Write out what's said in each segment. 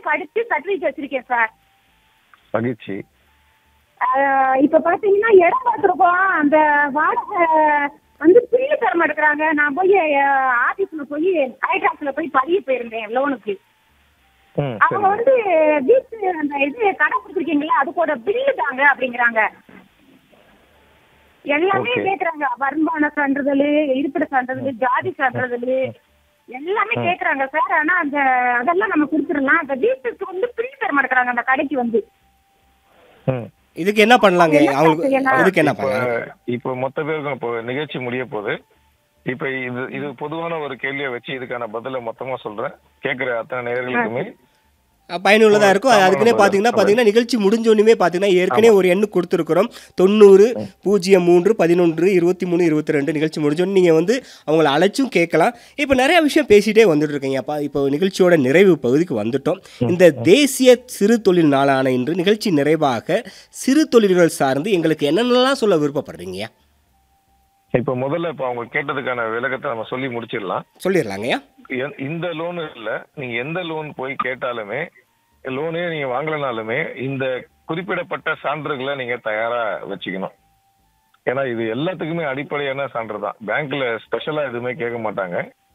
படிச்சு சர்டிபிகேட் வச்சிருக்கேன் சார் மகிழ்ச்சி ஆஹ் இப்ப பாத்தீங்கன்னா இடம் பார்த்துருக்கோம் அந்த வாடகை வந்து பில்லு தர மாட்டேங்கிறாங்க நான் போய் ஆபீஸ்ல போய் கலெக்டர் போய் பதிய போயிருந்தேன் லோனுக்கு ம் அவங்க சரி வந்து வீட்டு அந்த இது கடை கொடுத்துருக்கீங்களா அதுக்கோட பில்லு தாங்க அப்படிங்கிறாங்க எல்லாமே Okay. கேக்குறாங்க வருமான சான்றிதழ் இருப்பிட சான்றிதழ் ஜாதி சான்றிதழ் எல்லாமே கேக்குறாங்க சார் ஆனா அந்த அதெல்லாம் நம்ம கொடுத்துடலாம் அந்த வீட்டுக்கு வந்து பில்லு தர மாட்டேங்கிறாங்க அந்த கடைக்கு வந்து ம் இதுக்கு என்ன பண்ணலாங்க என்ன அவங்களுக்கு செய்யலாம்? இதுக்கு என்ன இப்போ பண்ணலாம் இப்போ மொத்த பேருக்கும் இப்போ நிகழ்ச்சி முடிய போகுது இப்போ இது இது பொதுவான ஒரு கேள்வியை வச்சு இதுக்கான பதிலை மொத்தமா சொல்றேன் கேட்குற அத்தனை நேயர்களுக்குமே பயனுள்ளதா இருக்கும் அது அதுக்குன்னே ஆமா, பார்த்தீங்கன்னா ஆமா. பார்த்தீங்கன்னா நிகழ்ச்சி முடிஞ்சோன்னுமே பார்த்தீங்கன்னா ஏற்கனவே ஒரு எண்ணு கொடுத்துருக்குறோம் தொண்ணூறு பூஜ்ஜியம் மூன்று பதினொன்று இருபத்தி மூணு இருபத்தி ரெண்டு நிகழ்ச்சி முடிஞ்சோன்னு நீங்கள் வந்து அவங்கள அழைச்சும் கேட்கலாம் இப்போ நிறைய விஷயம் பேசிட்டே வந்துட்டு இருக்கீங்கப்பா இப்போ நிகழ்ச்சியோட நிறைவு பகுதிக்கு வந்துட்டோம் இந்த தேசிய சிறு தொழில் நாளான இன்று நிகழ்ச்சி நிறைவாக சிறு தொழில்கள் சார்ந்து எங்களுக்கு என்னென்னலாம் சொல்ல விருப்பப்படுறீங்க இப்போ முதல்ல இப்போ அவங்க கேட்டதுக்கான விளக்கத்தை நம்ம சொல்லி முடிச்சிடலாம் சொல்லிடலாங்கய்யா எ- இந்த லோன் இல்ல நீங்க எந்த லோன் போய் கேட்டாலுமே லோனே நீங்க வாங்கலனாலுமே இந்த குறிப்பிடப்பட்ட சான்றுகளை நீங்க தயாரா வச்சுக்கணும் ஏன்னா இது எல்லாத்துக்குமே அடிப்படையான சான்று தான் பேங்க்ல ஸ்பெஷலா எதுவுமே கேட்க மாட்டாங்க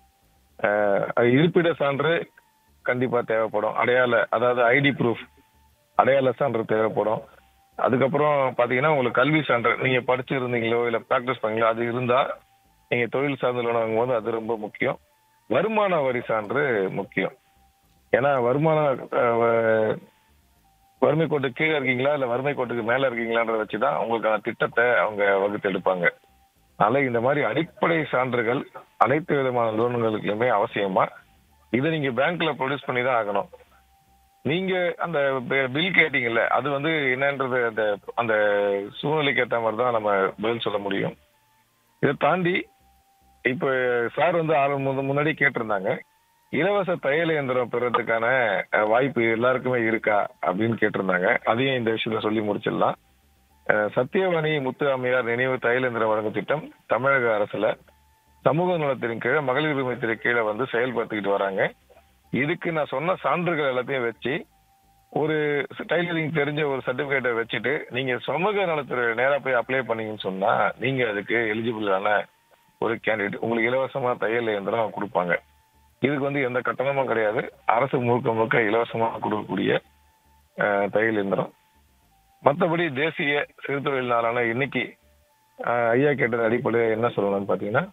அஹ், அது இருப்பிட சான்று கண்டிப்பா தேவைப்படும் அடையாள அதாவது ஐடி ப்ரூஃப் அடையாள சான்று தேவைப்படும் அதுக்கப்புறம் பாத்தீங்கன்னா உங்களுக்கு கல்வி சான்று நீங்க படிச்சு இருந்தீங்களோ இல்ல ப்ராக்டிஸ் பண்ணீங்களோ அது இருந்தா நீங்க தொழில் சார்ந்த லோன் வாங்கும்போது அது ரொம்ப முக்கியம் வருமான வரி சான்று முக்கியம் ஏன்னா வருமான அஹ், வ- வறுமை கோட்டுக்கு கீழே இருக்கீங்களா இல்ல வறுமை கோட்டுக்கு மேல இருக்கீங்களான்றத வச்சுதான் உங்களுக்கான திட்டத்தை அவங்க வகுத்து எடுப்பாங்க அதனால இந்த மாதிரி அடிப்படை சான்றுகள் அனைத்து விதமான லோன்களுக்குமே அவசியமா இதை நீங்க பேங்க்ல ப்ரொடியூஸ் பண்ணி தான் ஆகணும் நீங்க அந்த பில் கேட்டீங்கல்ல அது வந்து என்னன்றது அந்த அந்த சூழ்நிலைக்கு ஏற்ற மாதிரி தான் நம்ம பதில் சொல்ல முடியும் இதை தாண்டி இப்ப சார் வந்து ஆறு முத- முன்னாடி கேட்டிருந்தாங்க இலவச தையல் இயந்திரம் பெறதுக்கான அஹ், வாய்ப்பு எல்லாருக்குமே இருக்கா அப்படின்னு கேட்டிருந்தாங்க அதையும் இந்த விஷயத்த சொல்லி முடிச்சிடலாம் அஹ், சத்தியவாணி முத்து அம்மையார் நினைவு தையல் இயந்திரம் வழங்கும் திட்டம் தமிழக அரசுல சமூக நலத்தின் கீழே மகளிர் உரிமைத்தின் கீழே வந்து செயல்படுத்திக்கிட்டு வராங்க இதுக்கு நான் சொன்ன சான்றுகள் எல்லாத்தையும் வச்சு ஒரு டைலரிங் தெரிஞ்ச ஒரு சர்டிபிகேட்டை வச்சுட்டு நீங்க சமூக நலத்துறை நேரா போய் அப்ளை பண்ணீங்கன்னு சொன்னா நீங்க அதுக்கு எலிஜிபிளான ஒரு கேண்டிடேட் உங்களுக்கு இலவசமா தையல் இயந்திரம் கொடுப்பாங்க இதுக்கு வந்து எந்த கட்டணமும் கிடையாது அரசு முழுக்க முழுக்க இலவசமா கொடுக்கக்கூடிய அஹ், தையல் இயந்திரம் மற்றபடி தேசிய சிறுதொழில் நாளான இன்னைக்கு அஹ், ஐயா கேட்டது அடிப்படையில் என்ன சொல்லணும்னு பாத்தீங்கன்னா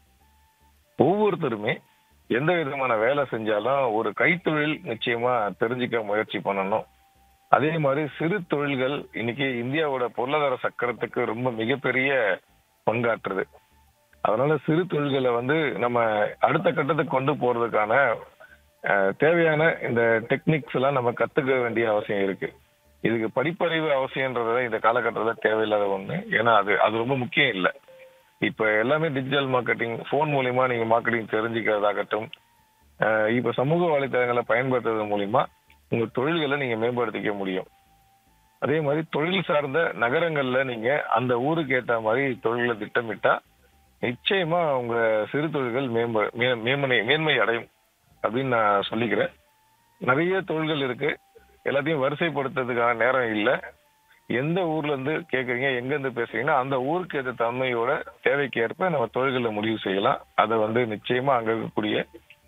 ஒவ்வொருத்தருமே எந்த விதமான வேலை செஞ்சாலும் ஒரு கைத்தொழில் நிச்சயமா தெரிஞ்சுக்க முயற்சி பண்ணணும் அதே மாதிரி சிறு தொழில்கள் இன்னைக்கு இந்தியாவோட பொருளாதார சக்கரத்துக்கு ரொம்ப மிகப்பெரிய பங்காற்றுது அதனால சிறு தொழில்களை வந்து நம்ம அடுத்த கட்டத்துக்கு கொண்டு போறதுக்கான அஹ், தேவையான இந்த டெக்னிக்ஸ் எல்லாம் நம்ம கத்துக்க வேண்டிய அவசியம் இருக்கு இதுக்கு படிப்பறிவு அவசியம்ன்றத இந்த காலகட்டத்தில் தேவையில்லாத ஒண்ணு ஏன்னா அது அது ரொம்ப முக்கியம் இல்லை இப்ப எல்லாமே டிஜிட்டல் மார்க்கெட்டிங் ஃபோன் மூலியமா நீங்க மார்க்கெட்டிங் தெரிஞ்சுக்கிறதாகட்டும் அஹ் இப்ப சமூக வலைத்தளங்களை பயன்படுத்துறது மூலியமா உங்க தொழில்களை நீங்க மேம்படுத்திக்க முடியும் அதே மாதிரி தொழில் சார்ந்த நகரங்கள்ல நீங்க அந்த ஊருக்கு ஏத்த மாதிரி தொழிலை திட்டமிட்டா நிச்சயமா உங்க சிறு தொழில்கள் மேம்ப மே- மேன்மை மேன்மை அடையும் அப்படின்னு நான் சொல்லிக்கிறேன் நிறைய தொழில்கள் இருக்கு எல்லாத்தையும் வரிசைப்படுத்துறதுக்கான நேரம் இல்லை எந்த ஊர்ல இருந்து கேக்குறீங்க எங்க இருந்து பேசுறீங்கன்னா அந்த ஊருக்கு ஏற்ற தன்மையோட தேவைக்கு ஏற்ப நம்ம தொழில்களை முடிவு செய்யலாம் அதை வந்து நிச்சயமா அங்க இருக்கக்கூடிய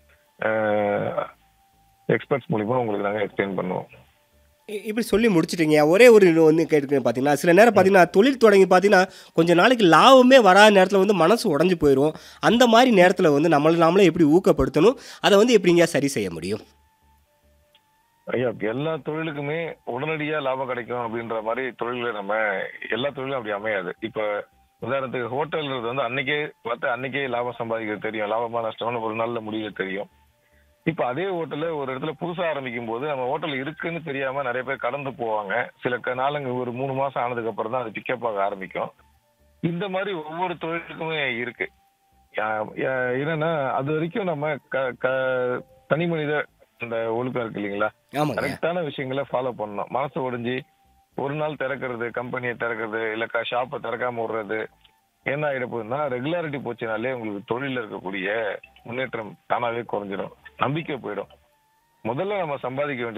எக்ஸ்பர்ட்ஸ் மூலியமா உங்களுக்கு நாங்க எக்ஸ்பிளைன் பண்ணுவோம் இ- இப்படி சொல்லி முடிச்சிட்டீங்க ஒரே ஒரு இன்னும் வந்து கேட்டுக்கிறேன் பார்த்தீங்கன்னா சில நேரம் பார்த்தீங்கன்னா தொழில் தொடங்கி பார்த்தீங்கன்னா கொஞ்ச நாளைக்கு லாபமே வராத நேரத்தில் வந்து மனசு உடஞ்சு போயிடும் அந்த மாதிரி நேரத்தில் வந்து நம்மளை நாமளே எப்படி ஊக்கப்படுத்தணும் அதை வந்து எப்படிங்க சரி செய்ய முடியும் ஐயா எல்லா தொழிலுக்குமே உடனடியா லாபம் கிடைக்கும் அப்படின்ற மாதிரி தொழில்களை நம்ம எல்லா தொழிலும் அப்படி அமையாது இப்ப உதாரணத்துக்கு ஹோட்டல்ன்றது வந்து அன்னைக்கே பார்த்து அன்னைக்கே லாபம் சம்பாதிக்கிறது தெரியும் லாபமா நஷ்டம்னு ஒரு நல்ல முடிவு தெரியும் இப்ப அதே ஹோட்டல்ல ஒரு இடத்துல புதுசா ஆரம்பிக்கும் போது நம்ம ஹோட்டல் இருக்குன்னு தெரியாம நிறைய பேர் கடந்து போவாங்க சில க- நாளுங்க ஒரு மூணு மாசம் ஆனதுக்கு அப்புறம் தான் அது பிக்கப் ஆக ஆரம்பிக்கும் இந்த மாதிரி ஒவ்வொரு தொழிலுக்குமே இருக்கு யா- யா- என்னன்னா அது வரைக்கும் நம்ம க- க- தனி மனித இந்த ஒழுக்கம் இருக்கு இல்லைங்களா ஆமாங்க கரெக்டான விஷயங்களை ஃபாலோ பண்ணணும் மனசு ஒடிஞ்சு ஒரு நாள் திறக்கிறது கம்பெனியை திறக்கிறது இல்ல ஷாப்பை திறக்காம விடுறது என்ன ஆயிட போகுதுன்னா ரெகுலாரிட்டி போச்சுனாலே உங்களுக்கு தொழில இருக்கக்கூடிய முன்னேற்றம் தானாவே குறைஞ்சிடும் நம்பிக்கை போயிடும் முதல்ல நம்ம சம்பாதிக்க வேண்டியது